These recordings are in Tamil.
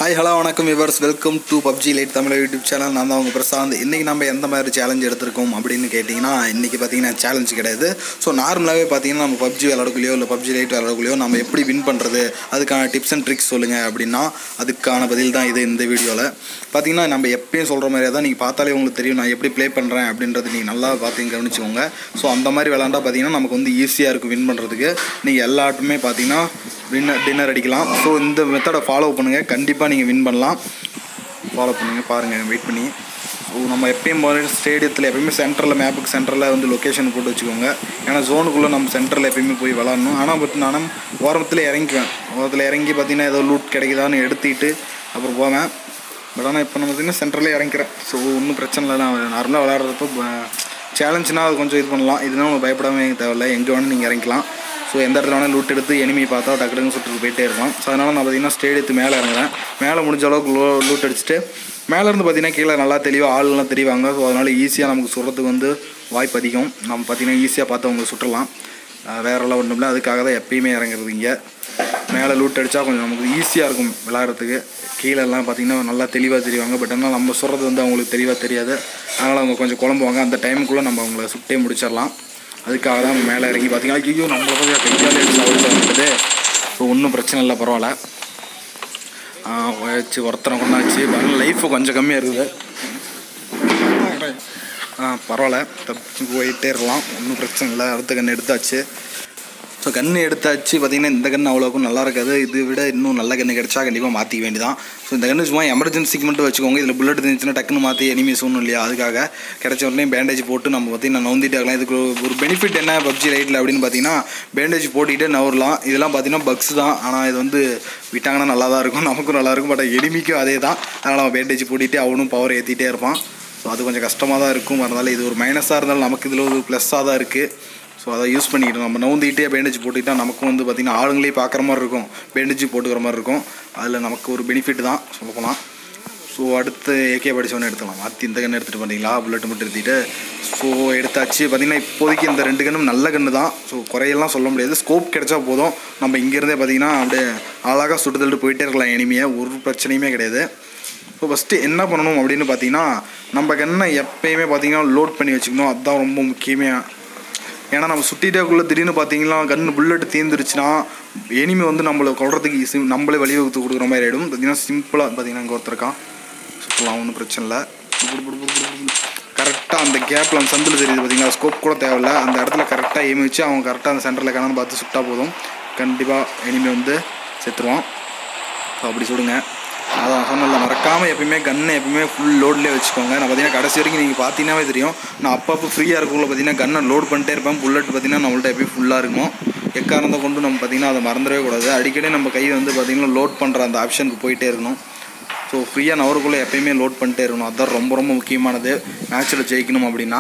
ஹாய் ஹலோ வணக்கம் viewers welcome to PUBG lite Tamil YouTube channel நான் தான் உங்கள் பிரசாந்த் இன்றைக்கி நம்ம எந்த மாதிரி சேலஞ்ச் எடுத்திருக்கோம் அப்படின்னு கேட்டிங்கன்னா இன்றைக்கி பார்த்தீங்கன்னா சேலஞ்ச் கிடையாது ஸோ நார்மலாகவே பார்த்தீங்கன்னா நம்ம பப்ஜி விளாடக்குள்ளேயோ இல்லை பப்ஜி லைட் விளாடக்குள்ளேயோ நம்ம எப்படி வின் பண்ணுறது அதுக்கான டிப்ஸ் அண்ட் ட்ரிக்ஸ் சொல்லுங்கள் அப்படின்னா அதுக்கான பதில் தான் இது இந்த வீடியோவில் பார்த்தீங்கன்னா நம்ம எப்பயும் சொல்கிற மாதிரியே தான் நீங்கள் பார்த்தாலே உங்களுக்கு தெரியும் நான் எப்படி ப்ளே பண்ணுறேன் அப்படின்றது நீங்கள் நல்லா பார்த்து கவனிச்சுக்கோங்க ஸோ அந்த மாதிரி விளாண்டா பார்த்தீங்கன்னா நமக்கு வந்து ஈஸியாக இருக்கும் வின் பண்ணுறதுக்கு நீங்கள் எல்லாட்டுமே பார்த்தீங்கன்னா வின்னர் டின்னர் அடிக்கலாம் ஸோ இந்த மெத்தடை ஃபாலோ பண்ணுங்கள் கண்டிப்பாக நீங்கள் வின் பண்ணலாம் ஃபாலோ பண்ணுங்கள் பாருங்கள் வெயிட் பண்ணி ஸோ நம்ம எப்பயும் போகிற ஸ்டேடியத்தில் எப்பயுமே சென்டரில் மேப்புக்கு சென்டரில் வந்து லொக்கேஷன் போட்டு வச்சுக்கோங்க ஏன்னா ஜோனுக்குள்ளே நம்ம சென்டரில் எப்பயுமே போய் விளாட்ணும் ஆனால் பட் நானும் ஓரத்தில் இறங்கிக்குவேன் ஓரத்தில் இறங்கி பார்த்தீங்கன்னா ஏதோ லூட் கிடைக்குதான்னு எடுத்துக்கிட்டு அப்புறம் போவேன் பட் ஆனால் இப்போ நம்ம பார்த்தீங்கன்னா சென்டர்லேயே இறங்கிக்கிறேன் ஸோ ஒன்றும் பிரச்சனை இல்லை நான் நார்மலாக விளாட்றப்போ சேலஞ்சுனா அது கொஞ்சம் இது பண்ணலாம் இதுனா நம்ம பயப்படாமல் தேவையில்லை எங்கே வேணும் நீங்கள் இறங்கிக்கலாம் ஸோ எந்த இடத்துல வேணால் லூட் எடுத்து எனிமி பார்த்தா டக்குனு சுட்டுட்டு போயிட்டே இருக்கலாம் ஸோ அதனால் நான் பார்த்தீங்கன்னா ஸ்டேடியத்து மேலே இறங்குறேன் மேலே முடிஞ்ச அளவுக்கு லோ லூட் அடிச்சுட்டு மேலேருந்து பார்த்தீங்கன்னா கீழே நல்லா தெளிவாக ஆள்லாம் தெரிவாங்க ஸோ அதனால் ஈஸியாக நமக்கு சுடுறதுக்கு வந்து வாய்ப்பு அதிகம் நம்ம பார்த்தீங்கன்னா ஈஸியாக பார்த்து அவங்க சுட்டலாம் வேறெல்லாம் ஒன்றும் இல்லை அதுக்காக தான் எப்பயுமே இறங்குறது இங்கே மேலே லூட் அடித்தா கொஞ்சம் நமக்கு ஈஸியாக இருக்கும் விளாட்றதுக்கு கீழெல்லாம் பார்த்தீங்கன்னா நல்லா தெளிவாக தெரிவாங்க பட் ஆனால் நம்ம சொல்கிறது வந்து அவங்களுக்கு தெளிவாக தெரியாது அதனால் அவங்க கொஞ்சம் குழம்புவாங்க அந்த டைமுக்குள்ளே நம்ம அவங்கள சுட்டே முடிச்சிடலாம் அதுக்காக தான் மேலே இறங்கி பார்த்தீங்கன்னா ஐயோ நம்மளை போய் கையால் எடுத்து சாப்பிடுறது ஸோ ஒன்றும் பிரச்சனை இல்லை பரவாயில்ல வச்சு ஒருத்தனை கொண்டாச்சு லைஃப்பு கொஞ்சம் கம்மியாக இருக்குது ஆ பரவாயில்ல தப்பிச்சு போயிட்டே இருக்கலாம் ஒன்றும் பிரச்சனை இல்லை அடுத்த கன்று எடுத்தாச்சு ஸோ கன்று எடுத்தாச்சு பார்த்தீங்கன்னா இந்த கன்று அவ்வளோக்கும் நல்லா இருக்காது இதை விட இன்னும் நல்ல கன்று கிடச்சா கண்டிப்பாக மாற்றிக்க வேண்டியதான் ஸோ இந்த கன்று சும்மா எமர்ஜென்சிக்கு மட்டும் வச்சுக்கோங்க இதில் புல்லட் இருந்துச்சுன்னா டக்குன்னு மாற்றி எனிமீஸ் ஒன்றும் இல்லையா அதுக்காக கிடைச்ச உடனே பேண்டேஜ் போட்டு நம்ம பார்த்தீங்கன்னா நவுந்திட்டு ஆகலாம் இதுக்கு ஒரு பெனிஃபிட் என்ன பப்ஜி ரைட்டில் அப்படின்னு பார்த்தீங்கன்னா பேண்டேஜ் போட்டுக்கிட்டே நவரலாம் இதெல்லாம் பார்த்தீங்கன்னா பக்ஸ் தான் ஆனால் இது வந்து விட்டாங்கன்னா நல்லா தான் இருக்கும் நமக்கும் நல்லா இருக்கும் பட் எனிமிக்கும் அதே தான் அதனால் அவன் பேண்டேஜ் போட்டுகிட்டு அவனும் பவர் ஏற்றிட்டே இருப்பான் ஸோ அது கொஞ்சம் கஷ்டமாக தான் இருக்கும் அதனால் இது ஒரு மைனஸாக இருந்தாலும் நமக்கு இதில் ஒரு ப்ளஸ்ஸாக தான் இருக்குது ஸோ அதை யூஸ் பண்ணிக்கிட்டோம் நம்ம நவுந்திட்டே பேண்டேஜ் போட்டுக்கிட்டா நமக்கும் வந்து பார்த்திங்கன்னா ஆளுங்களே பார்க்குற மாதிரி இருக்கும் பேண்டேஜ் போட்டுக்கிற மாதிரி இருக்கும் அதில் நமக்கு ஒரு பெனிஃபிட் தான் சொல்ல போனால் ஸோ அடுத்து ஏகே படிச்சவொன்னே எடுத்துக்கலாம் மாற்றி இந்த கன்று எடுத்துகிட்டு பார்த்தீங்களா புல்லட் மட்டும் எடுத்துகிட்டு ஸோ எடுத்தாச்சு பார்த்திங்கன்னா இப்போதைக்கு இந்த ரெண்டு கன்றும் நல்ல கன்று தான் ஸோ குறையெல்லாம் சொல்ல முடியாது ஸ்கோப் கிடைச்சா போதும் நம்ம இங்கேருந்தே பார்த்திங்கன்னா அப்படியே அழகாக சுட்டு தள்ளிட்டு போயிட்டே இருக்கலாம் இனிமையாக ஒரு பிரச்சனையுமே கிடையாது ஸோ ஃபஸ்ட்டு என்ன பண்ணணும் அப்படின்னு பார்த்தீங்கன்னா நம்ம கண்ணை எப்பயுமே பார்த்தீங்கன்னா லோட் பண்ணி வச்சுக்கணும் அதுதான் ரொம்ப முக்கியமே ஏன்னா நம்ம சுட்டிட்டேக்குள்ளே திடீர்னு பார்த்தீங்கன்னா கன்று புல்லட் தீர்ந்துருச்சுன்னா எனிமி வந்து நம்மளை கொள்றதுக்கு சிம் நம்மளே வழிவகுத்து கொடுக்குற மாதிரி ஆகிடும் பார்த்தீங்கன்னா சிம்பிளாக பார்த்தீங்கன்னா இங்கே ஒருத்தருக்கான் சுற்றலாம் ஒன்றும் பிரச்சனை இல்லை கரெக்டாக அந்த கேப்பில் அந்த சந்தில் தெரியுது பார்த்தீங்களா ஸ்கோப் கூட தேவையில்ல அந்த இடத்துல கரெக்டாக எய்ம் வச்சு அவன் கரெக்டாக அந்த சென்டரில் காணான்னு பார்த்து சுட்டா போதும் கண்டிப்பாக எனிமி வந்து செத்துருவான் ஸோ அப்படி சுடுங்க அதான் சொன்னல மறக்காமல் எப்பயுமே கன்னை எப்பயுமே ஃபுல் லோட்லேயே வச்சுக்கோங்க நான் பார்த்தீங்கன்னா கடைசி வரைக்கும் நீங்கள் பார்த்தீங்கன்னாவே தெரியும் நான் அப்பப்போ ஃப்ரீயாக இருக்கக்குள்ள பார்த்தீங்கன்னா கன்னை லோட் பண்ணிட்டே இருப்பேன் புல்லட் பார்த்தீங்கன்னா நம்மள்ட்ட எப்பயும் ஃபுல்லாக இருக்கும் எக்காரணத்தை கொண்டு நம்ம பார்த்தீங்கன்னா அதை மறந்துடவே கூடாது அடிக்கடி நம்ம கை வந்து பார்த்திங்கன்னா லோட் பண்ணுற அந்த ஆப்ஷனுக்கு போயிட்டே இருக்கணும் ஸோ ஃப்ரீயாக நவருக்குள்ளே எப்பயுமே லோட் பண்ணிட்டே இருக்கணும் அதுதான் ரொம்ப ரொம்ப முக்கியமானது மேட்ச்சில் ஜெயிக்கணும் அப்படின்னா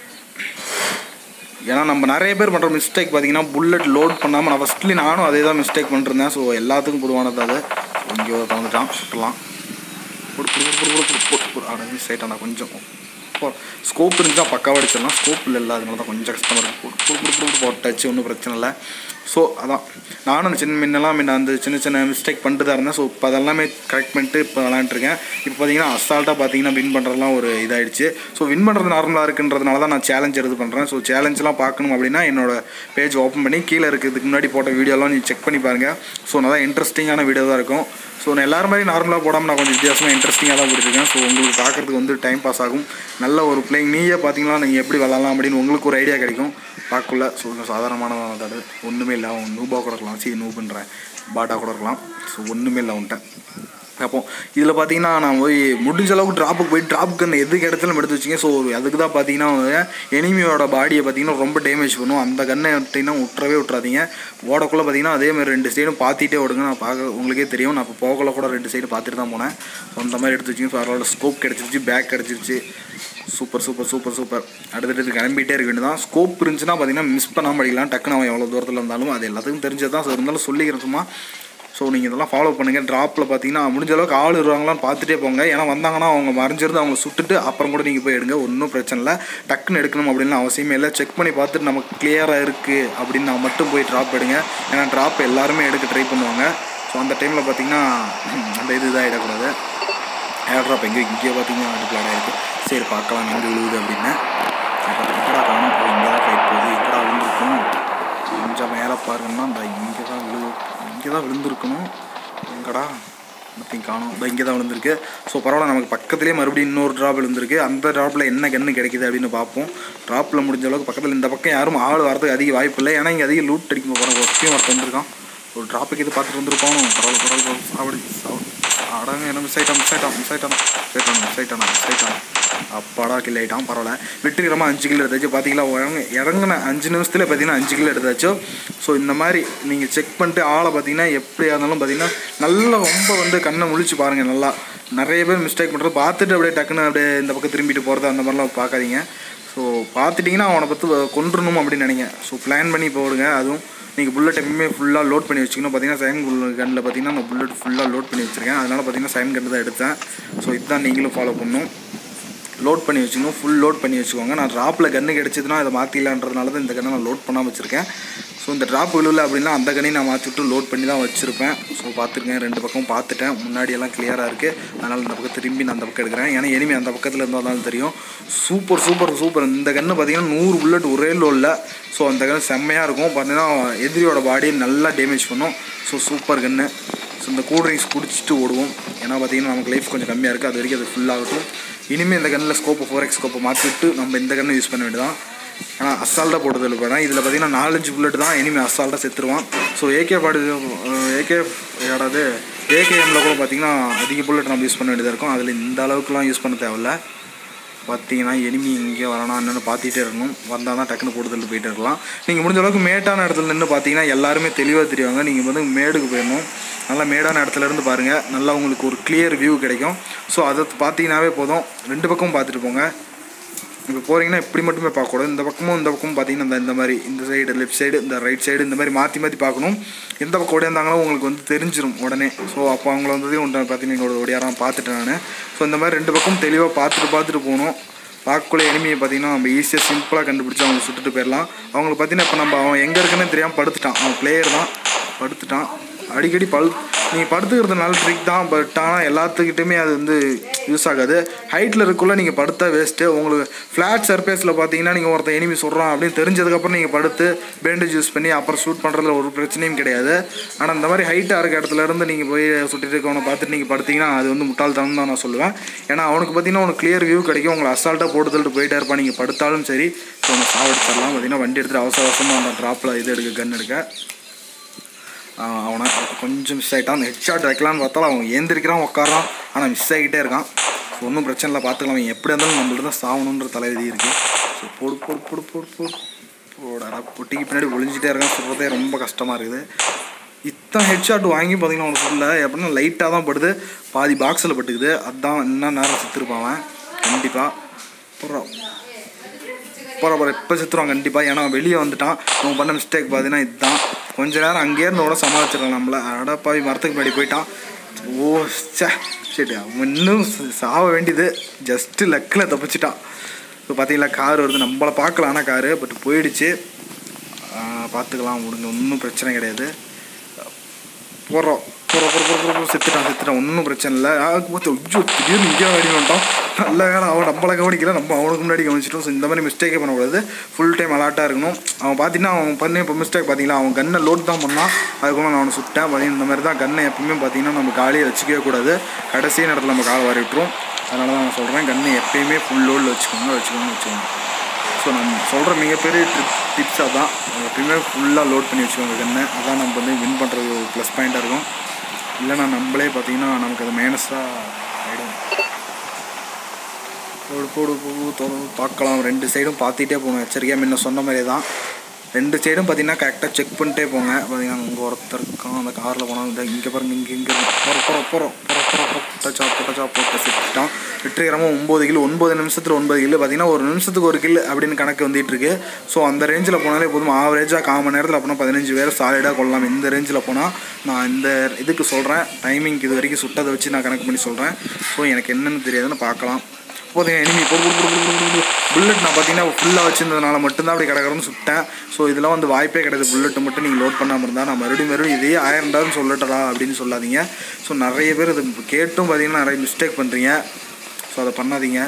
ஏன்னா நம்ம நிறைய பேர் பண்ணுற மிஸ்டேக் பார்த்தீங்கன்னா புல்லட் லோட் பண்ணாமல் நான் ஃபஸ்ட்லி நானும் அதே தான் மிஸ்டேக் பண்ணிருந்தேன் ஸோ எல்லாத்துக்கும் பொதுவானது அது இங்கே கலந்துட்டான் சுட்டலாம் மிஸ் ஆகிட்டான் கொஞ்சம் ஸ்கோப் இருந்தால் பக்காவாக அடிச்சிடலாம் ஸ்கோப் இல்லை அதனால தான் கொஞ்சம் கஷ்டமாக இருக்கும் போட்டு போட்டு போட்டு போட்டாச்சு ஒன்றும் பிரச்சனை இல்லை ஸோ அதான் நானும் சின்ன முன்னெல்லாம் முன்ன அந்த சின்ன சின்ன மிஸ்டேக் பண்ணிட்டு தான் இருந்தேன் ஸோ இப்போ அதெல்லாமே கரெக்ட் பண்ணிட்டு இப்போ விளாண்டுருக்கேன் இப்போ பார்த்தீங்கன்னா அசால்ட்டாக பார்த்தீங்கன்னா வின் பண்ணுறதுலாம் ஒரு இதாகிடுச்சு ஸோ வின் பண்ணுறது நார்மலாக இருக்குன்றதுனால தான் நான் சேலஞ்ச் எடுத்து பண்ணுறேன் ஸோ சேலஞ்செலாம் பார்க்கணும் அப்படின்னா என்னோட பேஜ் ஓப்பன் பண்ணி கீழே இருக்கிறதுக்கு முன்னாடி போட்ட வீடியோலாம் நீங்கள் செக் பண்ணி பாருங்கள் ஸோ நல்லா இன்ட்ரெஸ்டிங்கான வீடியோ தான் இருக்கும் ஸோ நான் எல்லாரும் மாதிரி நார்மலாக போடாமல் நான் கொஞ்சம் வித்தியாசமாக இன்ட்ரெஸ்டிங்காக தான் போட்டிருக்கேன் ஸோ உங்களுக்கு பார்க்குறதுக்கு வந்து டைம் பாஸ் ஆகும் நல்ல ஒரு பிளேயிங் நீயே பார்த்தீங்கன்னா நீங்கள் எப்படி விளாட்லாம் அப்படின்னு உங்களுக்கு ஒரு ஐடியா கிடைக்கும் பார்க்கல ஸோ சாதாரணமானதான தடு ஒன்றுமே இல்லை அவன் நூபாக கூட இருக்கலாம் சரி நூபுன்றேன் பாட்டா கூட இருக்கலாம் ஸோ ஒன்றுமே இல்லை அவன்கிட்ட அப்போ இதில் பார்த்தீங்கன்னா நான் போய் முடிஞ்ச அளவுக்கு ட்ராப்புக்கு போய் ட்ராப் கன்று எது கிடச்சாலும் எடுத்து வச்சிங்க ஸோ அதுக்கு தான் பார்த்தீங்கன்னா எனிமியோட பாடியை பார்த்தீங்கன்னா ரொம்ப டேமேஜ் பண்ணும் அந்த கண்ணை எடுத்தீங்கன்னா விட்டுறவே விட்றாதீங்க ஓடக்குள்ளே பார்த்தீங்கன்னா அதே மாதிரி ரெண்டு சைடும் பார்த்துட்டே ஓடுங்க நான் பார்க்க உங்களுக்கே தெரியும் நான் இப்போ போகக்குள்ள கூட ரெண்டு சைடு பார்த்துட்டு தான் போனேன் ஸோ அந்த மாதிரி எடுத்து வச்சிங்க ஸோ அதோட ஸ்கோப் கிடச்சிருச்சு பேக் கிடச்சிருச்சு சூப்பர் சூப்பர் சூப்பர் சூப்பர் அடுத்தடுத்து கிளம்பிட்டே இருக்க வேண்டியதான் ஸ்கோப் இருந்துச்சுன்னா பார்த்தீங்கன்னா மிஸ் பண்ணாமல் அடிக்கலாம் டக்குன்னு அவன் எவ்வளோ தூரத்தில் இருந்தாலும் அது எல்லாத்துக்கும் தெரிஞ்சது தான் ஸோ இருந்தாலும் சொல்லிக்கிறேன் சும்மா ஸோ நீங்கள் இதெல்லாம் ஃபாலோ பண்ணுங்கள் ட்ராப்பில் பார்த்தீங்கன்னா முடிஞ்ச அளவுக்கு ஆள் வருவாங்களான்னு பார்த்துட்டே போங்க ஏன்னா வந்தாங்கன்னா அவங்க மறைஞ்சிருந்து அவங்க சுட்டுட்டு அப்புறம் கூட நீங்கள் போய் எடுங்க ஒன்றும் பிரச்சனை இல்லை டக்குன்னு எடுக்கணும் அப்படின்னு அவசியமே இல்லை செக் பண்ணி பார்த்துட்டு நமக்கு கிளியராக இருக்குது அப்படின்னு நான் மட்டும் போய் ட்ராப் எடுங்க ஏன்னா ட்ராப் எல்லாருமே எடுக்க ட்ரை பண்ணுவாங்க ஸோ அந்த டைமில் பார்த்தீங்கன்னா அந்த இது இதாகிடக்கூடாது ஏர் ட்ராப் எங்கே இங்கே பார்த்தீங்கன்னா அடுப்பில் ஆகிருக்கு சரி பார்க்கலாம் எங்கே விழுவுது அப்படின்னு எங்கடா காணும் ஓ இங்கே தான் ஃபைட் போகுது எங்கடா விழுந்திருக்கும் கொஞ்சம் மேலே பாருங்கன்னா இந்த இங்கே தான் விழு இங்கே தான் விழுந்திருக்கணும் எங்கடா நத்திங் காணும் இந்த இங்கே தான் விழுந்திருக்கு ஸோ பரவாயில்ல நமக்கு பக்கத்துலேயே மறுபடியும் இன்னொரு ட்ராப் விழுந்திருக்கு அந்த ட்ராப்பில் என்ன கன்று கிடைக்குது அப்படின்னு பார்ப்போம் ட்ராப்பில் முடிஞ்ச அளவுக்கு பக்கத்தில் இந்த பக்கம் யாரும் ஆள் வரதுக்கு அதிக வாய்ப்பு இல்லை ஏன்னா இங்கே அதிக லூட் அடிக்க போகிறாங்க ஒர்க்கையும் ஒருத்தர் வந்திருக்கான் ஒரு ட்ராப்புக்கு இது பார்த்துட்டு வந்திருப்பானோ பரவாயில்ல பரவாயில்ல சாவடி சாவடி அடங்க என்ன மிஸ் ஆகிட்டான் மிஸ் ஆகிட்டான் மிஸ் ஆகிட்டான் மிஸ் ஆகிட்டான் மிஸ் ஆகிட்டான் மிஸ் ஆகிட்டான் அப்பாடா கில் ஆகிட்டான் பரவாயில்ல வெற்றிகரமாக அஞ்சு கிலோ எடுத்தாச்சு பார்த்தீங்களா இறங்க இறங்கின அஞ்சு நிமிஷத்தில் பார்த்தீங்கன்னா அஞ்சு கிலோ எடுத்தாச்சோ ஸோ இந்த மாதிரி நீங்கள் செக் பண்ணிட்டு ஆளை பார்த்தீங்கன்னா எப்படியா இருந்தாலும் பார்த்தீங்கன்னா நல்லா ரொம்ப வந்து கண்ணை முழிச்சு பாருங்கள் நல்லா நிறைய பேர் மிஸ்டேக் பண்ணுறது பார்த்துட்டு அப்படியே டக்குன்னு அப்படியே இந்த பக்கம் திரும்பிட்டு போகிறது அந்த மாதிரிலாம் பார்க்காதீங்க ஸோ பார்த்துட்டிங்கன்னா அவனை பற்றி கொண்டுடணும் அப்படின்னு நினைங்க ஸோ பிளான் பண்ணி போடுங்க அதுவும் நீங்கள் புல்லட் எப்பவுமே ஃபுல்லாக லோட் பண்ணி வச்சுக்கணும் பார்த்தீங்கன்னா சைன் கன்னில் பார்த்தீங்கன்னா நான் புல்லட் ஃபுல்லாக லோட் பண்ணி வச்சுருக்கேன் அதனால் பார்த்தீங்கன்னா சைன் கன் தான் எடுத்தேன் ஸோ இதுதான் நீங்களும் ஃபாலோ பண்ணணும் லோட் பண்ணி வச்சுக்கணும் ஃபுல் லோட் பண்ணி வச்சுக்கோங்க நான் ட்ராப்பில் கன்று கிடச்சிதுன்னா அதை மாற்றிடலான்றதுனால தான் இந்த கன்னை நான் லோட் பண்ணாமல் வச்சுருக்கேன் ஸோ இந்த ட்ராப் விழுல அப்படின்னா அந்த கண்ணையும் நான் மாற்றி விட்டு லோட் பண்ணி தான் வச்சுருப்பேன் ஸோ பார்த்துருக்கேன் ரெண்டு பக்கம் பார்த்துட்டேன் முன்னாடி எல்லாம் கிளியராக இருக்குது அதனால் இந்த பக்கம் திரும்பி நான் அந்த பக்கம் எடுக்கிறேன் ஏன்னா எனிமி அந்த பக்கத்தில் இருந்தால் தான் தெரியும் சூப்பர் சூப்பர் சூப்பர் இந்த கன்று பார்த்தீங்கன்னா நூறு புல்லட் ஒரே லோவில் ஸோ அந்த கன்று செம்மையாக இருக்கும் பார்த்தீங்கன்னா எதிரியோட பாடியை நல்லா டேமேஜ் பண்ணும் ஸோ சூப்பர் கன்று ஸோ இந்த கூல் ட்ரிங்க்ஸ் குடிச்சிட்டு ஓடுவோம் ஏன்னா பார்த்தீங்கன்னா நமக்கு லைஃப் கொஞ்சம் கம்மியாக இருக்குது அது வரைக்கும் அது ஃபுல்லாகட்டும் இனிமேல் இந்த கண்ணில் ஸ்கோப்பை ஃபோர் எக்ஸ் ஸ்கோப்பை மாற்றி விட்டு நம்ம இந்த கண்ணை யூஸ் பண்ண வேண்டியதான் ஆனால் அசால்ட்டாக போட்டது இல்லை இதில் பார்த்தீங்கன்னா நாலஞ்சு புல்லட் தான் இனிமேல் அசால்ட்டாக செத்துருவான் ஸோ ஏகே பாடு ஏகே யாராவது ஏகேஎம்மில் கூட பார்த்தீங்கன்னா அதிக புல்லட் நம்ம யூஸ் பண்ண வேண்டியதாக இருக்கும் அதில் இந்த அளவுக்குலாம் யூஸ் பண்ண தேவையில்ல பார்த்தீங்கன்னா எனிமி இங்கே வரானா என்னென்னு பார்த்துட்டே இருக்கணும் வந்தால் தான் டக்குன்னு கூடுதல் போயிட்டே இருக்கலாம் நீங்கள் முடிஞ்ச அளவுக்கு மேட்டான இடத்துல நின்று பார்த்தீங்கன்னா எல்லாருமே தெளிவாக தெரியுவாங்க நீங்கள் வந்து மேடுக்கு போயிடணும் நல்லா மேடான இடத்துல இருந்து பாருங்கள் நல்லா உங்களுக்கு ஒரு கிளியர் வியூ கிடைக்கும் ஸோ அதை பார்த்தீங்கன்னாவே போதும் ரெண்டு பக்கமும் பார்த்துட்டு போங்க இப்போ போகிறீங்கன்னா இப்படி மட்டுமே பார்க்கக்கூடாது இந்த பக்கமும் இந்த பக்கமும் பார்த்தீங்கன்னா இந்த இந்த மாதிரி இந்த சைடு லெஃப்ட் சைடு இந்த ரைட் சைடு இந்த மாதிரி மாற்றி மாற்றி பார்க்கணும் எந்த பக்கம் ஓடியாந்தாங்களோ உங்களுக்கு வந்து தெரிஞ்சிடும் உடனே ஸோ அப்போ அவங்கள வந்ததையும் ஒன்று பார்த்தீங்கன்னா என்னோட ஓடியாராம் பார்த்துட்டேன் நான் ஸோ இந்த மாதிரி ரெண்டு பக்கம் தெளிவாக பார்த்துட்டு பார்த்துட்டு போகணும் பார்க்கக்குள்ள எனிமையை பார்த்தீங்கன்னா நம்ம ஈஸியாக சிம்பிளாக கண்டுபிடிச்சி அவங்க சுட்டுட்டு போயிடலாம் அவங்களுக்கு பார்த்தீங்கன்னா இப்போ நம்ம அவன் எங்கே இருக்குன்னு தெரியாமல் படுத்துட்டான் அவன் பிளேயர் தான் படுத்துட்டான் அடிக்கடி பழு நீங்கள் படுத்துக்கிறது நல்ல ட்ரிக் தான் பட் ஆனால் எல்லாத்துக்கிட்டையுமே அது வந்து யூஸ் ஆகாது ஹைட்டில் இருக்குள்ள நீங்கள் படுத்தா வேஸ்ட்டு உங்களுக்கு ஃப்ளாட் சர்ஃபேஸில் பார்த்தீங்கன்னா நீங்கள் ஒருத்தன் எனிமி சொல்கிறான் அப்படின்னு தெரிஞ்சதுக்கப்புறம் நீங்கள் படுத்து பேண்டேஜ் யூஸ் பண்ணி அப்புறம் ஷூட் பண்ணுறதுல ஒரு பிரச்சனையும் கிடையாது ஆனால் இந்த மாதிரி ஹைட்டாக இருக்க இடத்துல இருந்து நீங்கள் போய் சுட்டிட்டு இருக்கவனை பார்த்துட்டு நீங்கள் படுத்தீங்கன்னா அது வந்து முட்டாள்தனம் தான் நான் சொல்லுவேன் ஏன்னா அவனுக்கு பார்த்தீங்கன்னா உனக்கு கிளியர் வியூ கிடைக்கும் உங்களை அசால்ட்டாக போட்டு தள்ளிட்டு போயிட்டே இருப்பான் நீங்கள் படுத்தாலும் சரி ஸோ உன்னை சாவடிச்சிடலாம் பார்த்தீங்கன்னா வண்டி எடுத்துகிட்டு அவசர அவசரமாக அந்த ட்ராப்பில் இது எடுக்க கன் எடுக்க ஆஹ் அவனை கொஞ்சம் மிஸ் ஆகிட்டான் ஹெட் ஷாட் வைக்கலான்னு பார்த்தாலும் அவன் ஏந்திரிக்கிறான் உட்காரான் ஆனால் மிஸ் ஆகிட்டே இருக்கான் ஸோ ஒன்றும் பிரச்சனை இல்லை பார்த்துக்கலாம் அவன் எப்படி இருந்தாலும் நம்மள்ட்ட தான் சாகணுன்ற தலைவிதி இருக்குது ஸோ போடு போடு போடு போடு போடு போடா பொட்டிக்கு பின்னாடி ஒளிஞ்சிட்டே இருக்கான் சொல்கிறதே ரொம்ப கஷ்டமாக இருக்குது இத்தனை ஹெட் ஷாட் வாங்கி பார்த்தீங்கன்னா அவனுக்கு சொல்ல எப்படின்னா லைட்டாக தான் படுது பாதி பாக்ஸில் பட்டுக்குது அதான் என்ன நேரம் செத்துருப்பான் அவன் கண்டிப்பாக அப்புறம் போகிற இப்போ செத்துருவான் கண்டிப்பாக ஏன்னா அவன் வெளியே வந்துட்டான் அவன் பண்ண மிஸ்டேக் பார்த்தீங்கன்னா இதுதான் கொஞ்ச நேரம் அங்கேயே இருந்தோட சமாளிச்சிடலாம் நம்மள அடப்பாவி மரத்துக்கு முன்னாடி போயிட்டான் ஓ சே சரி அவன் இன்னும் ச- சாவ வேண்டியது ஜஸ்ட்டு லக்கில் தப்பிச்சிட்டான் இப்போ பார்த்தீங்களா கார் வருது நம்மளை பார்க்கலாம் ஆனால் காரு பட் போயிடுச்சு ஆஹ் பார்த்துக்கலாம் முடிஞ்ச ஒன்றும் பிரச்சனை கிடையாது போகிறோம் போகிறோம் போகிறோம் போகிறோம் செத்துட்டான் செத்துட்டான் ஒன்றும் பிரச்சனை இல்லை பார்த்து ஐயோ திடீர்னு இங்கே அடி வந்துட்டான் நல்ல வேலை அவன் நம்மளை கவனிக்கல நம்ம அவனுக்கு முன்னாடி கவனிச்சிட்டோம் ஸோ இந்த மாதிரி மிஸ்டேக்கே பண்ணக்கூடாது ஃபுல் டைம் அலர்ட்டாக இருக்கணும் அவன் பார்த்தீங்கன்னா அவன் பண்ண இப்போ மிஸ்டேக் பார்த்தீங்களா அவன் கன்னை லோட் தான் பண்ணான் அதுக்குள்ள நான் அவனை சுட்டேன் பார்த்தீங்கன்னா இந்த மாதிரி தான் கன்னை எப்பவுமே பார்த்தீங்கன்னா நம்ம காலியை வச்சுக்கவே கூடாது கடைசி நேரத்தில் நம்ம காலை வாரி விட்டுரும் அதனால தான் நான் சொல்கிறேன் கன்னை எப்பயுமே ஃபுல் லோடில் வச்சுக்கோங்க வச்சுக்கோங்க வச்சுக்கோங்க ஸோ நம்ம சொல்கிற மிகப்பெரிய ட்ரிப் டிப்ஸ் அதான் எப்பயுமே ஃபுல்லாக லோட் பண்ணி வச்சுக்கோங்க கண்ணை அதான் நம்ம வந்து வின் பண்ணுறது ஒரு ப்ளஸ் பாயிண்ட்டாக இருக்கும் இல்லைனா நம்மளே பார்த்தீங்கன்னா நமக்கு அது மைனஸாக ஆகிடும் போடு போடு போடு தொடர்ந்து பார்க்கலாம் ரெண்டு சைடும் பார்த்துட்டே போகணும் எச்சரிக்கையாக முன்ன சொன்ன மாதிரியே தான் ரெண்டு சைடும் பார்த்தீங்கன்னா கரெக்டாக செக் பண்ணிட்டே போங்க பார்த்தீங்கன்னா அங்கே ஒருத்தர் இருக்கான் அந்த காரில் போனால் இந்த இங்கே பாருங்க இங்கே இங்கே போகிற போகிற போகிறோம் போகிற போகிற போட்டச்சா போட்டச்சா போட்ட செத்துட்டான் வெற்றிகரமாக ஒம்பது கிலோ ஒன்பது நிமிஷத்தில் ஒன்பது கிலோ பார்த்தீங்கன்னா ஒரு நிமிஷத்துக்கு ஒரு கிலோ அப்படின்னு கணக்கு வந்துட்டு இருக்கு ஸோ அந்த ரேஞ்சில் போனாலே போதும் ஆவரேஜாக கால் மணி நேரத்தில் அப்படின்னா பதினஞ்சு பேர் சாலிடாக கொள்ளலாம் இந்த ரேஞ்சில் போனால் நான் இந்த இதுக்கு சொல்கிறேன் டைமிங் இது வரைக்கும் சுட்டதை வச்சு நான் கணக்கு பண்ணி சொல்கிறேன் ஸோ எனக்கு என்னென்னு தெரியாதுன்னு பார்க்கலாம் பார்த்தீங்கன்னா எனிமி புல்லட் நான் பார்த்தீங்கன்னா ஃபுல்லாக வச்சிருந்ததுனால மட்டும்தான் அப்படி கடற்கடன்னு சுட்டேன் ஸோ இதெல்லாம் வந்து வாய்ப்பே கிடையாது புல்லட்டை மட்டும் நீங்கள் லோட் பண்ணாமல் இருந்தால் நான் மறுபடியும் மறுபடியும் இதே ஆயிரம் டாலர்னு சொல்லட்டா அப்படின்னு சொல்லாதீங்க ஸோ நிறைய பேர் இது கேட்டும் பார்த்தீங்கன்னா நிறைய மிஸ்டேக் பண்ணுறீங்க ஸோ அதை பண்ணாதீங்க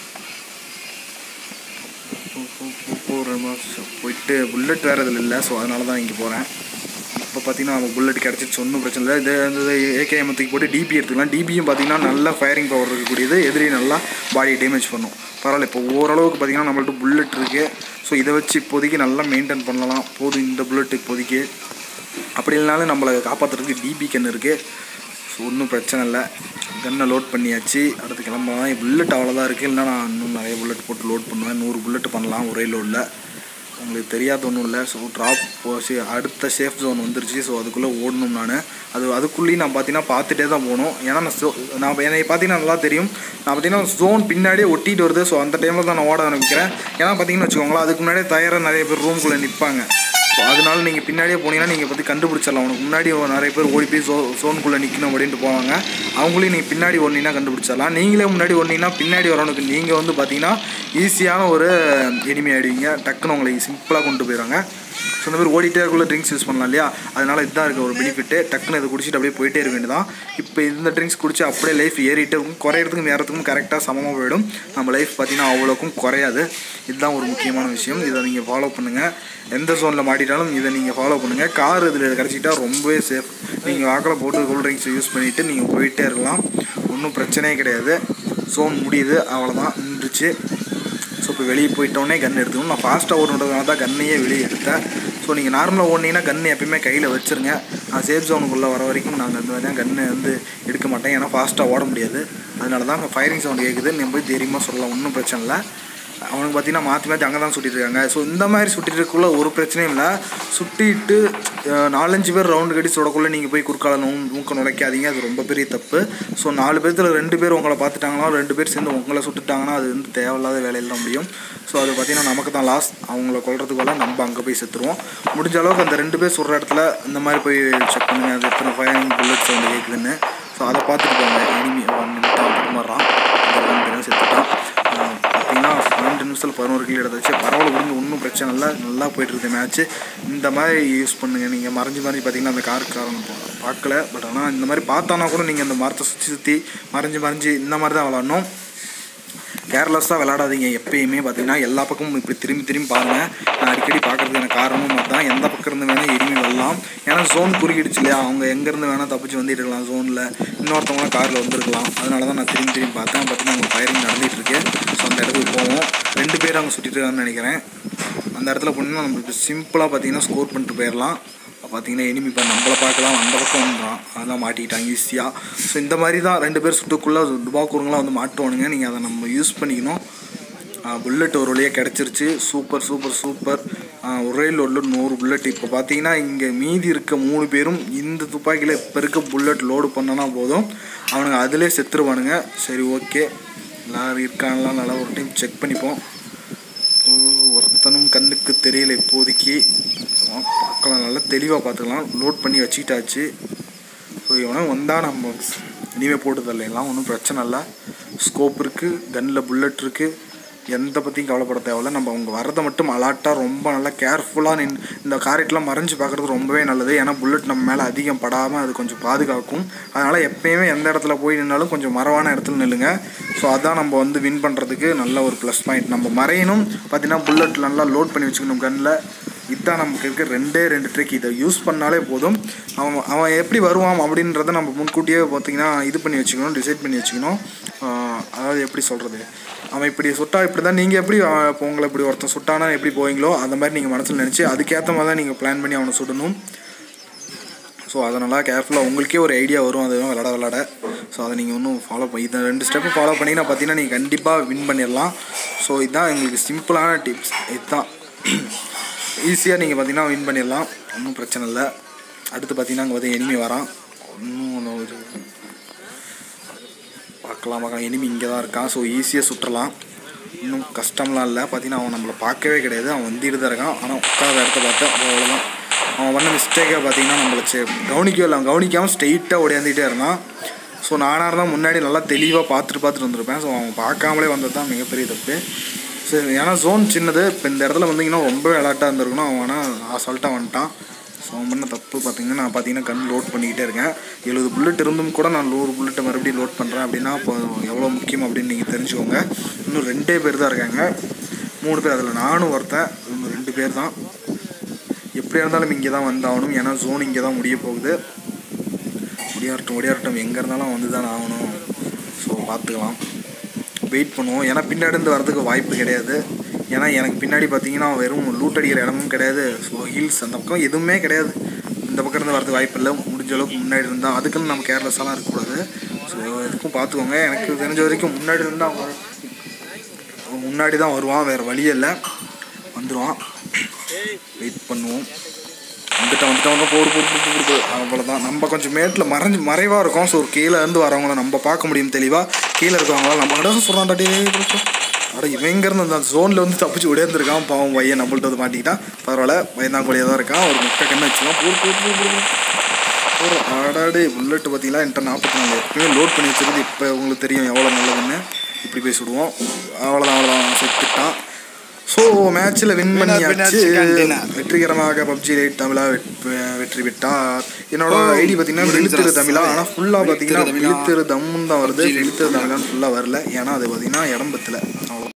போ- போ- போ- போகிற மாதம் போயிட்டு புல்லட் வேறு இதில் இல்லை ஸோ அதனால தான் இங்கே போகிறேன் இப்போ பார்த்தீங்கன்னா நம்ம புல்லட் கிடச்சிச்சு ஒன்றும் பிரச்சனை இல்லை இது இந்த ஏகேஎம் தூக்கி போட்டு டிபி எடுத்துக்கலாம் டிபியும் பார்த்தீங்கன்னா நல்ல ஃபயரிங் பவர் இருக்கக்கூடியது எதிரி நல்லா பாடி டேமேஜ் பண்ணும் பரவாயில்ல இப்போ ஓரளவுக்கு பார்த்தீங்கன்னா நம்மள்ட்ட புல்லட் இருக்குது ஸோ இதை வச்சு இப்போதைக்கு நல்லா மெயின்டைன் பண்ணலாம் போதும் இந்த புல்லட் இப்போதைக்கு அப்படி இல்லைனாலும் நம்மளை காப்பாற்றுறதுக்கு டிபி கன் இருக்குது ஸோ ஒன்றும் பிரச்சனை இல்லை கன்னை லோட் பண்ணியாச்சு அடுத்து கிளம்பலாம் புல்லட் அவ்வளோதான் இருக்குது இல்லைனா நான் இன்னும் நிறைய புல்லட் போட்டு லோட் பண்ணுவேன் நூறு புல்லட் பண்ணலாம் ஒரே லோடில் உங்களுக்கு தெரியாத ஒன்றும் இல்லை ஸோ ட்ராப் போச்சு அடுத்த சேஃப் ஜோன் வந்துருச்சு ஸோ அதுக்குள்ளே ஓடணும் நான் அது அதுக்குள்ளேயும் நான் பார்த்தீங்கன்னா பார்த்துட்டே தான் போகணும் ஏன்னா நான் so- நான் என்னை பார்த்தீங்கன்னா நல்லா தெரியும் நான் பார்த்தீங்கன்னா ஜோன் பின்னாடியே ஒட்டிட்டு வருது ஸோ அந்த டைமில் தான் நான் ஓட ஆரம்பிக்கிறேன் ஏன்னா பார்த்தீங்கன்னு வச்சுக்கோங்களேன் அதுக்கு முன்னாடியே தயாராக நிறைய பேர் ரூம்குள்ளே நிற்பாங்க ஸோ அதனால நீங்கள் பின்னாடியே போனீங்கன்னா நீங்கள் பற்றி கண்டுபிடிச்சிடலாம் உனக்கு முன்னாடி ஒரு நிறைய பேர் ஓடி போய் ஜோ ஜோனுக்குள்ளே நிற்கணும் அப்படின்ட்டு போவாங்க அவங்களையும் நீங்கள் பின்னாடி ஓடினீங்கன்னா கண்டுபிடிச்சிடலாம் நீங்களே முன்னாடி ஓடினீங்கன்னா பின்னாடி வரவனுக்கு நீங்கள் வந்து பார்த்தீங்கன்னா ஈஸியான ஒரு எனிமி ஆகிடுவீங்க டக்குன்னு உங்களை சிம்பிளாக கொண்டு போயிடுவாங்க ஸோ இந்த மாதிரி ஓடிட்டே இருக்குள்ள ட்ரிங்க்ஸ் யூஸ் பண்ணலாம் இல்லையா அதனால இதுதான் இருக்க ஒரு பெனிஃபிட்டு டக்குன்னு இதை குடிச்சிட்டு அப்படியே போயிட்டே இருக்க வேண்டியதான் இப்போ இந்த ட்ரிங்க்ஸ் குடிச்சு அப்படியே லைஃப் ஏறிட்டே இருக்கும் குறையிறதுக்கும் ஏறதுக்கும் கரெக்டாக சமமாக போயிடும் நம்ம லைஃப் பார்த்தீங்கன்னா அவ்வளோக்கும் குறையாது இதுதான் ஒரு முக்கியமான விஷயம் இதை நீங்கள் ஃபாலோ பண்ணுங்கள் எந்த ஜோனில் மாட்டிட்டாலும் இதை நீங்கள் ஃபாலோ பண்ணுங்கள் கார் இதில் கிடச்சிட்டா ரொம்பவே சேஃப் நீங்கள் வாக்கில் போட்டு கூல் ட்ரிங்க்ஸ் யூஸ் பண்ணிவிட்டு நீங்கள் போயிட்டே இருக்கலாம் ஒன்றும் பிரச்சனையே கிடையாது ஜோன் முடியுது அவ்வளோதான் நின்றுச்சு ஸோ இப்போ வெளியே போயிட்டோன்னே கன் எடுத்துக்கணும் நான் ஃபாஸ்ட்டாக ஓடுன்றதுனால தான் கன்னையே வெளியே எடுத்தேன் ஸோ நீங்கள் நார்மலாக ஓடினீங்கன்னா கன்று எப்பயுமே கையில் வச்சுருங்க நான் சேஃப் ஜோனுக்குள்ளே வர வரைக்கும் நாங்கள் இந்த மாதிரி கன்று வந்து எடுக்க மாட்டேன் ஏன்னா ஃபாஸ்ட்டாக ஓட முடியாது அதனால தான் ஃபயரிங் சவுண்ட் கேட்குது நீங்கள் போய் தைரியமாக சொல்லலாம் ஒன்றும் பிரச்சனை இல்லை அவனுக்கு பார்த்தீங்கன்னா மாற்றி மாற்றி அங்கே தான் சுட்டிட்டு இருக்காங்க ஸோ இந்த மாதிரி சுட்டிட்டு இருக்கக்குள்ள ஒரு பிரச்சனையும் இல்லை சுட்டிட்டு அஹ், நாலஞ்சு பேர் ரவுண்டு கட்டி சுடக்குள்ளே நீங்கள் போய் குறுக்கால நூ மூக்க நுழைக்காதீங்க அது ரொம்ப பெரிய தப்பு ஸோ நாலு பேர்த்துல ரெண்டு பேர் உங்களை பார்த்துட்டாங்கன்னா ரெண்டு பேர் சேர்ந்து உங்களை சுட்டுட்டாங்கன்னா அது வந்து தேவையில்லாத வேலையில் தான் முடியும் ஸோ அது பார்த்தீங்கன்னா நமக்கு தான் லாஸ் அவங்கள கொல்றதுக்குள்ள நம்ம அங்கே போய் செத்துருவோம் முடிஞ்ச அளவுக்கு அந்த ரெண்டு பேர் சுடுற இடத்துல இந்த மாதிரி போய் செக் பண்ணுங்கள் அது எத்தனை ஃபயரிங் புல்லட் சவுண்டு கேட்குதுன்னு ஸோ அதை பார்த்துட்டு போங்க எனிமி நிமிஷம் மாறான் தெரியும் செத்துட்டான் ஆஹ் பார்த்தீங்கன்னா பன்னெண்டு நிமிஷத்தில் பதினோரு கிலோ எடுத்தாச்சு பரவாயில்ல விடுங்க ஒன்றும் பிரச்சனை இல்லை நல்லா போயிட்டு இருக்குது மேட்ச்சு இந்த மாதிரி யூஸ் பண்ணுங்கள் நீங்கள் மறைஞ்சு மறைஞ்சு பார்த்தீங்கன்னா அந்த காருக்காரன் பா- பார்க்கல பட் ஆனால் இந்த மாதிரி பார்த்தானா கூட நீங்கள் அந்த மரத்தை சுற்றி சுற்றி மறைஞ்சு மறைஞ்சு இந்த மாதிரி தான் விளாடணும் கேர்லெஸ்ஸாக விளாடாதீங்க எப்பயுமே பார்த்தீங்கன்னா எல்லா பக்கமும் இப்படி திரும்பி திரும்பி பாருங்கள் நான் அடிக்கடி பார்க்குறதுக்கான காரணமும் அதுதான் எந்த பக்கம் இருந்து வேணால் எரிமி வரலாம் ஏன்னா ஜோன் குறுக்கிடுச்சு இல்லையா அவங்க எங்கேருந்து வேணால் தப்பிச்சு வந்துட்டு இருக்கலாம் ஜோனில் இன்னொருத்தவங்களாம் காரில் வந்திருக்கலாம் அதனால தான் நான் திரும்பி திரும்பி பார்த்தேன் பார்த்தீங்கன்னா அவங்க ஃபயரிங் நடந்துகிட்டு இருக்கு ஸோ அந்த இடத்துக்கு போவோம் ரெண்டு பேர் அங்கே சுற்றிட்டு இருக்காங்கன்னு நினைக்கிறேன் அந்த இடத்துல போனீங்கன்னா நம்மளுக்கு சிம்பிளாக பார்த்தீங்கன்னா ஸ்கோர் பண்ணிட்டு போயிடலாம் பார்த்தீங்கன்னா எனிமி இப்போ நம்மளை பார்க்கலாம் அந்த பக்கம் வந்துடும் அதெல்லாம் மாட்டிக்கிட்டாங்க ஈஸியாக ஸோ இந்த மாதிரி தான் ரெண்டு பேர் சுட்டுக்குள்ளே துபாக்கூருங்களாம் வந்து மாட்டுவானுங்க நீங்கள் அதை நம்ம யூஸ் பண்ணிக்கணும் புல்லட் ஒரு வழியாக கிடச்சிருச்சு சூப்பர் சூப்பர் சூப்பர் ஒரே லோடில் நூறு புல்லட் இப்போ பார்த்தீங்கன்னா இங்கே மீதி இருக்க மூணு பேரும் இந்த துப்பாக்கியில் இப்போ இருக்க புல்லட் லோடு பண்ணனா போதும் அவனுங்க அதிலே செத்துருவானுங்க சரி ஓகே எல்லாரும் இருக்கான்லாம் நல்லா ஒரு டைம் செக் பண்ணிப்போம் ஓ, ஒருத்தனும் கண்ணுக்கு தெரியல இப்போதைக்கு ஆ, பார்க்கலாம் நல்லா தெளிவாக பார்த்துக்கலாம் லோட் பண்ணி வச்சுக்கிட்டாச்சு ஸோ இவனும் வந்தால் நம்ம இனிமேல் போட்டு தரலாம் ஒன்றும் பிரச்சனை இல்லை ஸ்கோப் இருக்குது கன்னில் புல்லட் இருக்குது எந்த பற்றியும் கவலைப்பட தேவையில்ல நம்ம அவங்க வரதை மட்டும் அலாட்டாக ரொம்ப நல்லா கேர்ஃபுல்லாக நின் இந்த காரெட்லாம் மறைஞ்சு பார்க்குறது ரொம்பவே நல்லது ஏன்னா புல்லட் நம்ம மேலே அதிகம் படாமல் அது கொஞ்சம் பாதுகாக்கும் அதனால் எப்பயுமே எந்த இடத்துல போய் நின்னாலும் கொஞ்சம் மரவான இடத்துல நில்லுங்க ஸோ அதான் நம்ம வந்து வின் பண்ணுறதுக்கு நல்ல ஒரு ப்ளஸ் பாயிண்ட் நம்ம மறையணும் பார்த்தீங்கன்னா புல்லட் நல்லா லோட் பண்ணி வச்சுக்கணும் கன்னில் இதுதான் நமக்கு இருக்க ரெண்டே ரெண்டு ட்ரிக் இதை யூஸ் பண்ணாலே போதும் அவன் அவன் எப்படி வருவான் அப்படின்றத நம்ம முன்கூட்டியே பார்த்தீங்கன்னா இது பண்ணி வச்சுக்கணும் டிசைட் பண்ணி வச்சுக்கணும் ஆஹ் அதாவது எப்படி சொல்கிறது அவன் இப்படி சுட்டா இப்படி தான் நீங்கள் எப்படி அவன் இப்போ உங்களை இப்படி ஒருத்தன் சுட்டானா எப்படி போவீங்களோ அந்த மாதிரி நீங்கள் மனசில் நினச்சி அதுக்கேற்ற மாதிரி தான் நீங்கள் பிளான் பண்ணி அவனை சுடணும் ஸோ அதை நல்லா கேர்ஃபுல்லாக உங்களுக்கே ஒரு ஐடியா வரும் அது விளாட விளாட ஸோ அதை நீங்கள் இன்னும் ஃபாலோ பண்ணி இந்த ரெண்டு ஸ்டெப்பு ஃபாலோ பண்ணிங்கன்னா பார்த்தீங்கன்னா நீங்கள் கண்டிப்பாக வின் பண்ணிடலாம் ஸோ இதுதான் எங்களுக்கு சிம்பிளான டிப்ஸ் இதுதான் ஈஸியாக நீங்கள் பார்த்தீங்கன்னா வின் பண்ணிடலாம் ஒன்றும் பிரச்சனை இல்லை அடுத்து பார்த்தீங்கன்னா அங்கே வந்து எனிமி வரான் இன்னும் ஒரு பார்க்கலாம் பார்க்கலாம் எனிமி இங்கே தான் இருக்கான் ஸோ ஈஸியாக சுற்றலாம் இன்னும் கஷ்டம்லாம் இல்லை பார்த்தீங்கன்னா அவன் நம்மளை பார்க்கவே கிடையாது அவன் வந்துட்டு தான் இருக்கான் ஆனால் உட்கார இடத்த பார்த்து அவ்வளோதான் அவன் பண்ண மிஸ்டேக்கை பார்த்தீங்கன்னா நம்மளை செ கவனிக்கவே இல்லை அவன் கவனிக்காமல் ஸ்ட்ரெயிட்டாக ஓடியாந்துக்கிட்டே இருந்தான் ஸோ நானாக இருந்தால் முன்னாடி நல்லா தெளிவாக பார்த்துட்டு பார்த்துட்டு வந்திருப்பேன் ஸோ அவன் பார்க்காமலே வந்தது தான் மிகப்பெரிய தப்பு சரி ஏன்னா ஜோன் சின்னது இப்போ இந்த இடத்துல வந்தீங்கன்னா ரொம்ப அலர்ட்டாக இருந்திருக்கணும் அவன் ஆனால் அசால்ட்டாக வந்துட்டான் ஸோ அவன் பண்ண தப்பு பார்த்தீங்கன்னா நான் பார்த்தீங்கன்னா கண் லோட் பண்ணிக்கிட்டே இருக்கேன் எழுபது புல்லட் இருந்தும் கூட நான் நூறு புல்லட்டை மறுபடியும் லோட் பண்ணுறேன் அப்படின்னா இப்போ எவ்வளோ முக்கியம் அப்படின்னு நீங்கள் தெரிஞ்சுக்கோங்க இன்னும் ரெண்டே பேர் தான் இருக்காங்க மூணு பேர் அதில் நானும் ஒருத்தன் இன்னும் ரெண்டு பேர் தான் எப்படியா இருந்தாலும் இங்கே தான் வந்தாகணும் ஏன்னா ஜோன் இங்கே தான் முடிய போகுது ஒடியாரட்டும் ஒடியாரட்டும் எங்கே இருந்தாலும் வந்து தான் ஆகணும் ஸோ பார்த்துக்கலாம் வெயிட் பண்ணுவோம் ஏன்னா பின்னாடி இருந்து வரதுக்கு வாய்ப்பு கிடையாது ஏன்னா எனக்கு பின்னாடி பார்த்தீங்கன்னா வெறும் லூட் அடிக்கிற இடமும் கிடையாது ஸோ ஹில்ஸ் அந்த பக்கம் எதுவுமே கிடையாது இந்த பக்கம் இருந்து வரதுக்கு வாய்ப்பு இல்லை முடிஞ்ச அளவுக்கு முன்னாடி இருந்தால் அதுக்குன்னு நம்ம கேர்லெஸ்ஸாலாம் இருக்கக்கூடாது ஸோ எதுக்கும் பார்த்துக்கோங்க எனக்கு தெரிஞ்ச வரைக்கும் முன்னாடி இருந்தால் அவன் அவன் முன்னாடி தான் வருவான் வேறு வழியே இல்லை வந்துடுவான் வெயிட் பண்ணுவோம் வந்துட்டு வந்துட்டு வந்து போடு போடு போடு போடு போடு அவ்வளோதான் நம்ம கொஞ்சம் மேட்டில் மறைஞ்சு மறைவாக இருக்கும் ஸோ கீழே இருந்து வரவங்கள நம்ம பார்க்க முடியும் தெளிவாக கீழே இருக்கவங்களால நம்ம அட சொல்கிறான்டாடி அட இவன் இங்கேருந்து அந்த ஜோனில் வந்து தப்பிச்சு உடையிருந்திருக்கான் பாவம் பையன் நம்மள்ட்ட வந்து மாட்டிக்கிட்டான் பரவாயில்ல பயந்தாங்கொழியாக தான் இருக்கான் ஒரு முட்டை கண்ணு வச்சுக்கலாம் போடு போடு போடு போடு ஒரு ஆடாடு புல்லட்டு பார்த்தீங்களா என்கிட்ட நாற்பத்தி நாலு எப்பயுமே லோட் பண்ணி வச்சிருந்து இப்போ உங்களுக்கு தெரியும் எவ்வளோ நல்லதுன்னு இப்படி போய் சுடுவோம் அவ்வளோதான் அவ்வளோதான் செத்துட்டான் ஸோ மேட்ச்சில் வின் பண்ணியாச்சு வெற்றிகரமாக பப்ஜி ரைட் தமிழா வெற்றி பெற்றார் என்னோட ஐடி பார்த்தீங்கன்னா விழுத்திரு தமிழா ஆனால் ஃபுல்லாக பார்த்தீங்கன்னா விழுத்திரு தம்முன்னு தான் வருது விழுத்திரு தமிழான்னு ஃபுல்லாக வரல ஏன்னா அது பார்த்தீங்கன்னா இடம் பத்தல அவ்வளோ